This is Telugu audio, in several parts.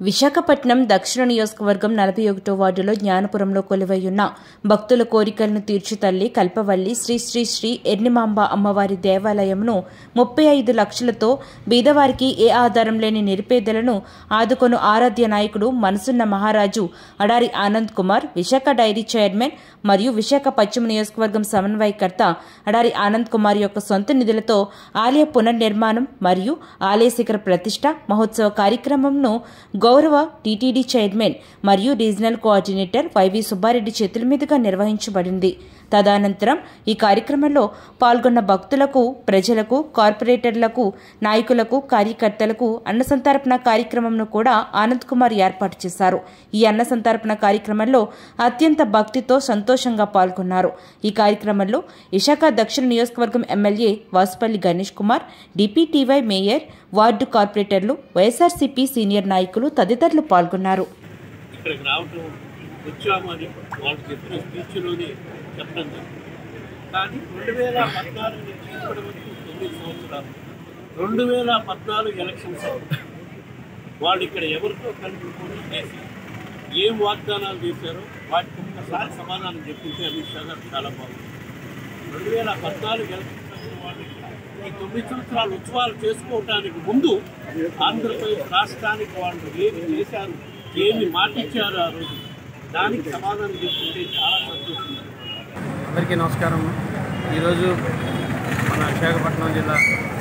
విశాఖపట్నం దక్షిణ నియోజకవర్గం నలభై ఒకటో వార్డులో జ్ఞానపురంలో కొలువైయున్న భక్తుల కోరికలను తీర్చు తల్లి కల్పవల్లి శ్రీ శ్రీ శ్రీ ఎర్నిమాంబ అమ్మవారి దేవాలయంను ముప్పై ఐదు లక్షలతో బీదవారికి ఏ ఆధారం లేని నిరుపేదలను ఆదుకొను ఆరాధ్య నాయకుడు మనసున్న మహారాజు అడారి ఆనంద్ కుమార్ విశాఖ డైరీ చైర్మన్ మరియు విశాఖ పశ్చిమ నియోజకవర్గం సమన్వయకర్త అడారి ఆనంద్ కుమార్ యొక్క సొంత నిధులతో ఆలయ పునర్నిర్మాణం మరియు ఆలయ శిఖర ప్రతిష్ట మహోత్సవ కార్యక్రమంను గౌరవ టీటీడీ చైర్మన్ మరియు రీజనల్ కోఆర్డినేటర్ వైవి సుబ్బారెడ్డి చేతుల మీదుగా నిర్వహించబడింది తదనంతరం ఈ కార్యక్రమంలో పాల్గొన్న భక్తులకు ప్రజలకు కార్పొరేటర్లకు నాయకులకు కార్యకర్తలకు అన్న సంతర్పణ కార్యక్రమంను కూడా ఆనంద్ కుమార్ ఏర్పాటు చేశారు ఈ అన్న సంతర్పణ కార్యక్రమంలో అత్యంత భక్తితో సంతోషంగా పాల్గొన్నారు ఈ కార్యక్రమంలో విశాఖ దక్షిణ నియోజకవర్గం MLA Vasupalli Ganesh Kumar deputy mayor ward కార్పొరేటర్లు వైఎస్ఆర్సీపీ సీనియర్ నాయకులు తదితరులు పాల్గొన్నారు ఇక్కడికి రావటం వచ్చామని వాళ్ళు చెప్పిన స్పీచ్లోనే చెప్పడం జరిగింది కానీ రెండు వేల పద్నాలుగు నుంచి ఇప్పటి వరకు తొమ్మిది సంవత్సరాలు రెండు వేల పద్నాలుగు ఎలక్షన్స్ అప్పుడు వాళ్ళు ఇక్కడ ఎవరితో కలిపి పోటీ చేసి ఏం వాగ్దానాలు చేశారో వాటికి ఒక్కసారి సమాధానం చెప్పింటే అమిత్ షా గారు చాలా బాగుంది రెండు వేల పద్నాలుగు ఎలక్షన్స్ అప్పుడు వాళ్ళు ఇక్కడ ఈ తొమ్మిది సంవత్సరాలు ఉత్సవాలు చేసుకోవటానికి ముందు ఆంధ్రప్రదేశ్ రాష్ట్రానికి వాళ్ళు ఏమి చేశారు ఏమి మాటిచ్చారు ఆ రోజు దానికి సమాధానం చెప్తుంటే చాలా సంతోషం అందరికీ నమస్కారం ఈరోజు మన విశాఖపట్నం జిల్లా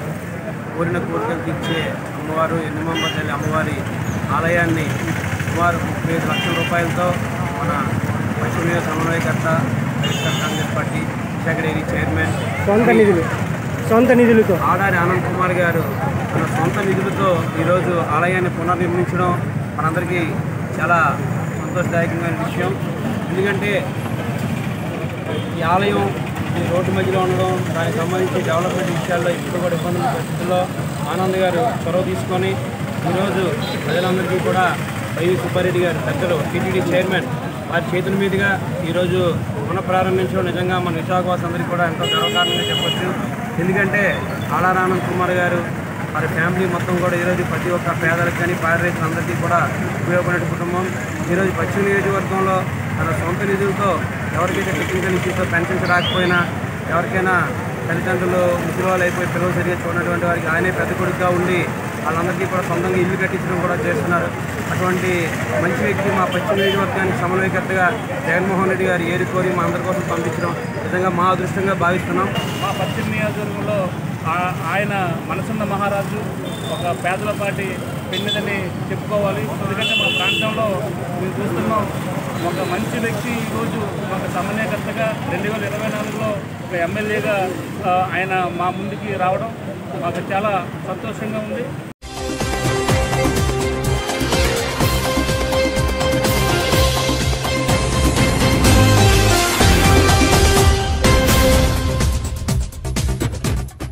కోరిన కోరికలు తీర్చే అమ్మవారు ఎన్నిమంబ తల్లి అమ్మవారి ఆలయాన్ని సుమారు ముప్పై ఐదు లక్షల రూపాయలతో మన పశ్చిమ సమన్వయకర్త YSR Congress party Visakha dairy chairman సొంత నిధులు సొంత నిధులతో ఆడారి ఆనంద్ కుమార్ గారు తన సొంత నిధులతో ఈరోజు ఆలయాన్ని పునర్నిర్మించడం మనందరికీ చాలా సంతోషదాయకమైన విషయం ఎందుకంటే ఈ ఆలయం ఈ రోడ్డు మధ్యలో ఉండడం దానికి సంబంధించి డెవలప్మెంట్ విషయాల్లో ఇప్పుడు కూడా ఇబ్బందుల పరిస్థితుల్లో ఆనంద్ గారు చొరవ తీసుకొని ఈరోజు ప్రజలందరికీ కూడా వైవి సుబ్బారెడ్డి గారు పెద్దలు టీటీడీ చైర్మన్ వారి చేతుల మీదుగా ఈరోజు పునః ప్రారంభించడం నిజంగా మన విశాఖవాస్ అందరికీ కూడా ఎంతో గర్వకారణంగా చెప్పొచ్చు ఎందుకంటే ఆడారానంద్ కుమార్ గారు వారి ఫ్యామిలీ మొత్తం కూడా ఈరోజు ప్రతి ఒక్క పేదలకు కానీ పాడి రైతులందరికీ కూడా ఉపయోగపడే కుటుంబం ఈరోజు పశ్చిమ నియోజకవర్గంలో తన సొంత నిధులతో ఎవరికైతే టెక్నికల్ ఇష్యూతో పెన్షన్స్ రాకపోయినా ఎవరికైనా తల్లిదండ్రులు ముసలివాళ్ళు అయిపోయి పిల్లలు సరిగ్గా చూడనటువంటి వారికి ఆయనే పెద్ద కొడుకుగా ఉండి వాళ్ళందరికీ కూడా సొంతంగా ఇల్లు కట్టించడం కూడా చేస్తున్నారు అటువంటి మంచి వ్యక్తి మా పశ్చిమ నియోజకవర్గానికి సమన్వయకర్తగా జగన్మోహన్ రెడ్డి గారు ఏరి కోరి మా అందరి కోసం పంపించడం నిజంగా మా అదృష్టంగా భావిస్తున్నాం మా పశ్చిమ నియోజకవర్గంలో ఆ- ఆయన మనసున్న మహారాజు ఒక పేదల పాటి పెన్నిదని చెప్పుకోవాలి ఎందుకంటే మా ప్రాంతంలో మేము చూస్తున్నాం ఒక మంచి వ్యక్తి ఈరోజు ఒక సమన్వయకర్తగా రెండు వేల ఇరవై నాలుగులో ఒక ఎమ్మెల్యేగా ఆ, ఆయన మా ముందుకి రావడం మాకు చాలా సంతోషంగా ఉంది